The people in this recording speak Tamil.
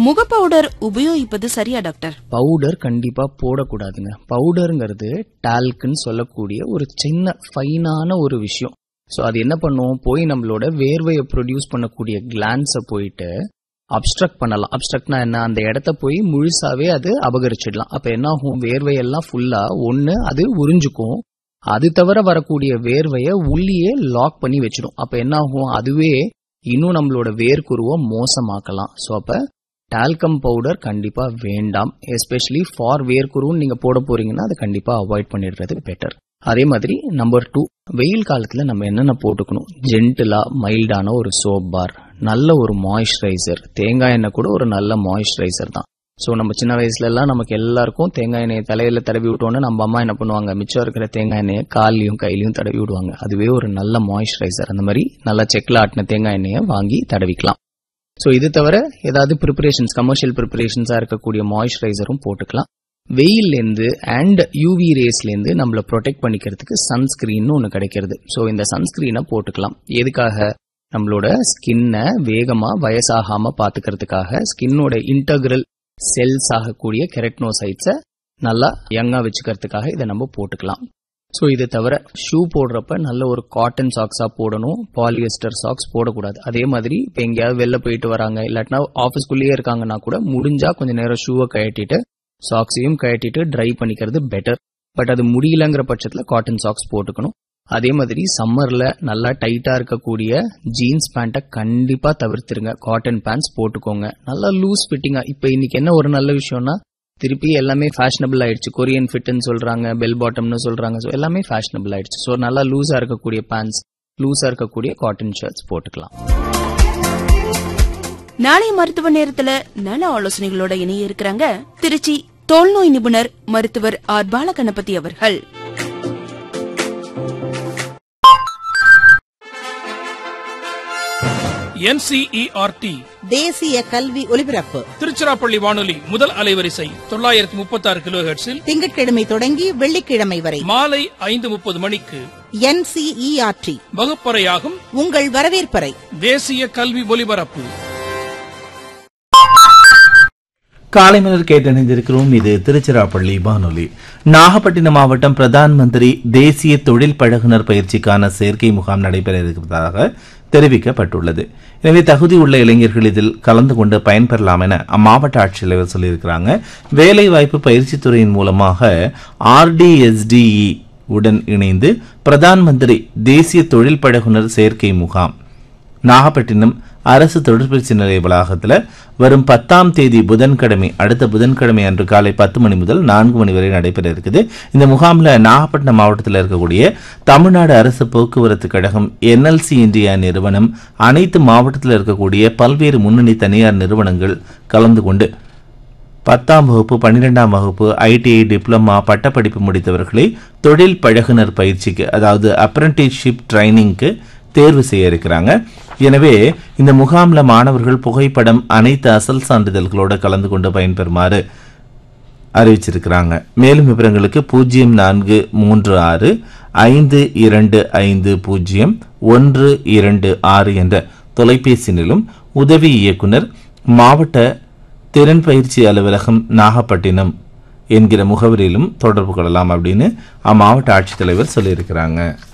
முக பவுடர் உபயோகிப்பது சரியா டாக்டர் பவுடர் கண்டிப்பா போடக்கூடாதுங்க பவுடருங்கிறது டால்க்னு சொல்லக்கூடிய ஒரு சின்ன ஃபைனான ஒரு விஷயம் ஸோ அது என்ன பண்ணும் போய் நம்மளோட வேர்வையை ப்ரொடியூஸ் பண்ணக்கூடிய கிளான்ஸை போயிட்டு அப்ஸ்ட்ரக்ட் பண்ணலாம் அப்ஸ்ட்ரக்ட்னா என்ன அந்த இடத்த போய் முழுசாவே அது அபகரிச்சிடலாம் அப்ப என்ன ஆகும் வேர்வையெல்லாம் ஃபுல்லா ஒன்னு அது உறிஞ்சுக்கும் அது தவிர வரக்கூடிய வேர்வையை உள்ளேயே லாக் பண்ணி வச்சிடும் அப்ப என்ன ஆகும் அதுவே இன்னும் நம்மளோட வேர்க்குருவை மோசமாக்கலாம் ஸோ அப்ப டால்கம் பவுடர் கண்டிப்பா வேண்டாம் எஸ்பெஷலி ஃபார் வேர்க்குருன்னு நீங்க போட போறீங்கன்னா அதை கண்டிப்பா அவாய்ட் பண்ணிடுறது பெட்டர் அதே மாதிரி நம்பர் டூ வெயில் காலத்துல நம்ம என்னென்ன போட்டுக்கணும் ஜென்டிலா மைல்டான ஒரு சோப் பார் நல்ல ஒரு மாய்ஸ்சரைசர் தேங்காய் எண்ணெய் கூட ஒரு நல்ல மாய்ஸ்சரைசர் தான் ஸோ நம்ம சின்ன வயசுல எல்லாம் நமக்கு எல்லாருக்கும் தேங்காய் எண்ணெயை தலையில தடவி விட்டோன்னு நம்ம அம்மா என்ன பண்ணுவாங்க மிச்சம் இருக்கிற தேங்காய் எண்ணெயை கால்லையும் கையிலையும் தடவி விடுவாங்க அதுவே ஒரு நல்ல மாய்ஸ்சரைசர் அந்த மாதிரி நல்லா செக்ல ஆட்டின தேங்காய் எண்ணெயை வாங்கி தடவிக்கலாம் ஸோ இது தவிர ஏதாவது ப்ரிப்பரேஷன்ஸ் கமர்ஷியல் ப்ரிப்பரேஷன்ஸா இருக்கக்கூடிய மாய்ஸ்சரைசரும் போட்டுக்கலாம் வெயில்லேருந்து அண்ட் யூவி ரேஸ்லேருந்து நம்மள ப்ரொடெக்ட் பண்ணிக்கிறதுக்கு சன்ஸ்கிரீன் ஒன்று கிடைக்கிறது ஸோ இந்த சன்ஸ்கிரீனை போட்டுக்கலாம் எதுக்காக நம்மளோட ஸ்கின்னை வேகமா வயசாகாம பாத்துக்கிறதுக்காக ஸ்கின்னோட இன்டகிரல் செல்ஸ் ஆகக்கூடிய கெரட்னோசைட்ஸை நல்லா யங்கா வச்சுக்கிறதுக்காக இதை நம்ம போட்டுக்கலாம் ஸோ இது தவிர ஷூ போடுறப்ப நல்ல ஒரு காட்டன் சாக்ஸா போடணும் பாலியஸ்டர் சாக்ஸ் போடக்கூடாது அதே மாதிரி இப்போ எங்கேயாவது வெளில போயிட்டு வராங்க இல்லாட்டினா ஆஃபீஸ்க்குள்ளேயே இருக்காங்கன்னா கூட முடிஞ்சா கொஞ்ச நேரம் ஷூவை கழட்டிட்டு சாக்ஸையும் கழட்டிட்டு ட்ரை பண்ணிக்கிறது பெட்டர் பட் அது முடியலங்கிற பட்சத்துல காட்டன் சாக்ஸ் போட்டுக்கணும் அதே மாதிரி சம்மர்ல நல்லா டைட்டா இருக்கக்கூடிய ஜீன்ஸ் பேண்ட்டை கண்டிப்பா தவிர்த்துருங்க காட்டன் பேண்ட்ஸ் போட்டுக்கோங்க நல்லா லூஸ் ஃபிட்டிங்கா இப்ப இன்னைக்கு என்ன ஒரு நல்ல விஷயம்னா திருப்பி எல்லாமே ஃபேஷனபிள் ஆயிடுச்சு கொரியன் ஃபிட்னு சொல்றாங்க பெல் பாட்டம்னு சொல்றாங்க ஸோ எல்லாமே ஃபேஷனபிள் ஆயிடுச்சு ஸோ நல்லா லூஸா இருக்கக்கூடிய பேண்ட்ஸ் லூஸா இருக்கக்கூடிய காட்டன் ஷர்ட்ஸ் போட்டுக்கலாம் நாளைய மருத்துவ நேரத்துல நல ஆலோசனைகளோட இணைய இருக்கிறாங்க திருச்சி தோல்நோய் நிபுணர் மருத்துவர் ஆர் பாலகணபதி அவர்கள் என்சிஇஆர்டி தேசிய கல்வி ஒலிபரப்பு திருச்சிராப்பள்ளி வானொலி முதல் அலைவரிசை தொள்ளாயிரத்தி முப்பத்தி ஆறு கிலோ ஹெர்ட்ஸில் திங்கட்கிழமை தொடங்கி வெள்ளிக்கிழமை வரை மாலை ஐந்து முப்பது மணிக்கு என்சிஇஆர்டி வகுப்பறையாகும் உங்கள் வரவேற்பறை தேசிய கல்வி ஒலிபரப்பு காலை மலர் கேட்டணிந்திருக்கிறோம் இது திருச்சிராப்பள்ளி வானொலி நாகப்பட்டினம் மாவட்டம் பிரதான் மந்திரி தேசிய தொழில் பழகுனர் பயிற்சிக்கான சேர்க்கை முகாம் நடைபெற இருப்பதாக தெரிவிக்கப்பட்டுள்ளது எனவே தகுதி உள்ள இளைஞர்கள் இதில் கலந்து கொண்டு பயன்பெறலாம் என அம்மாவட்ட ஆட்சித்தலைவர் சொல்லியிருக்கிறாங்க வேலைவாய்ப்பு பயிற்சித் துறையின் மூலமாக ஆர்டிஎஸ்டிஇ உடன் இணைந்து பிரதான் மந்திரி தேசிய தொழில் பழகுனர் சேர்க்கை முகாம் நாகப்பட்டினம் அரசு தொழிற்பயிற்சி நிலைய வளாகத்தில் வரும் பத்தாம் தேதி புதன்கிழமை அடுத்த புதன்கிழமை அன்று காலை பத்து மணி முதல் நான்கு மணி வரை நடைபெற இருக்குது இந்த முகாமில் நாகப்பட்டினம் மாவட்டத்தில் இருக்கக்கூடிய தமிழ்நாடு அரசு போக்குவரத்து கழகம் என்எல்சி இந்தியா நிறுவனம் அனைத்து மாவட்டத்தில் இருக்கக்கூடிய பல்வேறு முன்னணி தனியார் நிறுவனங்கள் கலந்து கொண்டு பத்தாம் வகுப்பு பன்னிரெண்டாம் வகுப்பு ஐடிஐ டிப்ளமா பட்டப்படிப்பு முடித்தவர்களை தொழில் பழகுனர் பயிற்சிக்கு அதாவது அப்ரண்டிஸ்ஷிப் ட்ரைனிங்க்கு தேர்வு செய்ய இருக்கிறாங்க எனவே இந்த முகாம்ல மாணவர்கள் புகைப்படம் அனைத்து அசல் சான்றிதழ்களோட கலந்து கொண்டு பயன்பெறுமாறு அறிவிச்சிருக்கிறாங்க மேலும் விவரங்களுக்கு பூஜ்ஜியம் நான்கு மூன்று ஆறு ஐந்து இரண்டு ஐந்து பூஜ்ஜியம் ஒன்று இரண்டு ஆறு என்ற தொலைபேசியிலும் உதவி இயக்குனர் மாவட்ட திறன் பயிற்சி அலுவலகம் நாகப்பட்டினம் என்கிற முகவரியிலும் தொடர்பு கொள்ளலாம் அப்படின்னு அம்மாவட்ட ஆட்சித்தலைவர் சொல்லியிருக்கிறாங்க